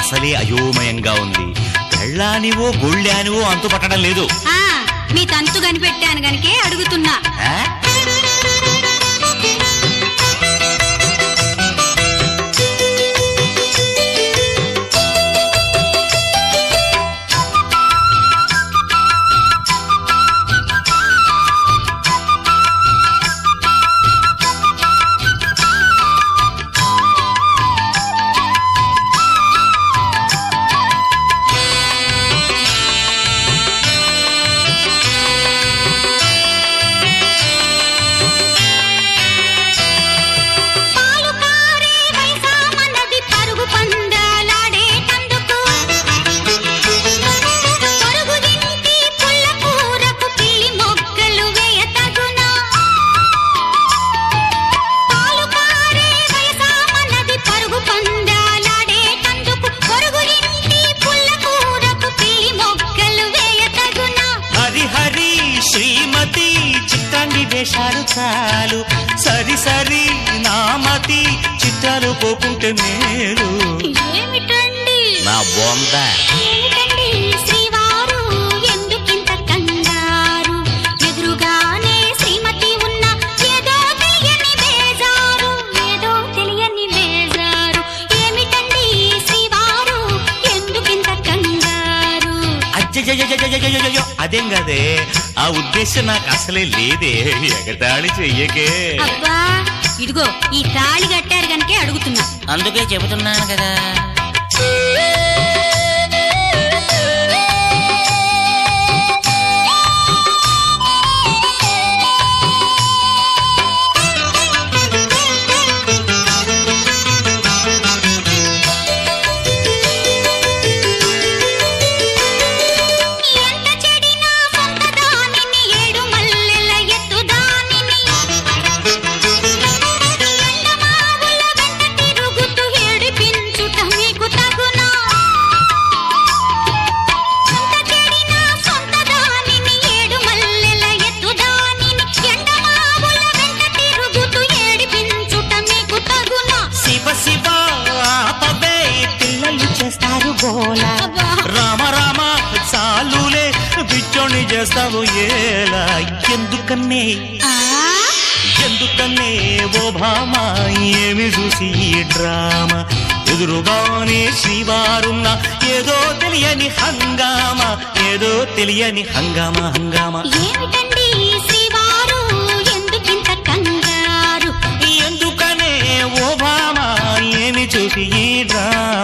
అసలే అయోమయంగా ఉంది పెళ్ళానివో గొళ్ళానివో అంతుపట్టడం లేదు ఆ మీ తంతు కనిపెట్టాను గనికే అడుగుతున్నా ఆ? పాలు కారే వైసామన్నది పరుగు పందాలాడేటందుకు పరుగు దింటి పుల్ల కూరకు పిల్లి మొగ్గలు వేయతగునా పాలు కారే వైసామన్నది పరుగు పందాలాడేటందుకు పరుగు దింటి పుల్ల కూరకు పిల్లి మొగ్గలు వేయతగునా హరి హరి శ్రీమతి చిత్తాంగి వేషాలు చాలు సరి సరి నామతి చిత్రాలు పోకుంటే మేలు ఏమిటండి నా బొంద ఏమిటండి శ్రీవారు ఎందుకింత కంగారు ఎదురుగానే శ్రీమతి ఉన్న ఏదో తెలియని బేజారు ఏదో తెలియని బేజారు ఏమిటండి శ్రీవారు ఎందుకింత కంగారు అయ్యయ్యయ్యయ్యయ్యయ్యయ్యో, అదేం కదే ఆ ఉద్దేశం నాకు అసలే లేదే ఎగతాళి చెయ్యకే అబ్బా ఇదిగో ఈ తాళి కట్టారు గనకే అడుగుతున్నా అందుకే చెబుతున్నాను కదా ఎంత చెడినా సొంత దానిని ఏడు మల్లెల ఎత్తు దానిని ఎండమావుల వెంట తిరుగుతూ ఏడిపించుట మీకు తగునా ఎంత చెడినా సొంత దానిని ఏడు మల్లెల ఎత్తు దానిని ఎండమావుల వెంట తిరుగుతూ ఏడిపించుట మీకు తగునా శివ శివ ఆపవే పిల్లలు చేస్తారు గోలా అబ్బా. రామ రామ చాలులే పిచ్చోని చేస్తావు ఏలా ఎందుకన్నే ఆ ఎందుకన్నే ఓ భామ ఏమి చూసి ఈ డ్రామా ఎదురుగానే శ్రీవారున్న ఏదో తెలియని హంగామ ఏదో తెలియని హంగామ హంగామ ఏమిటండి శ్రీవారు ఎందుకింత కంగారు ఎందుకనే ఓ భామ ఏమి చూసి ఈ డ్రామా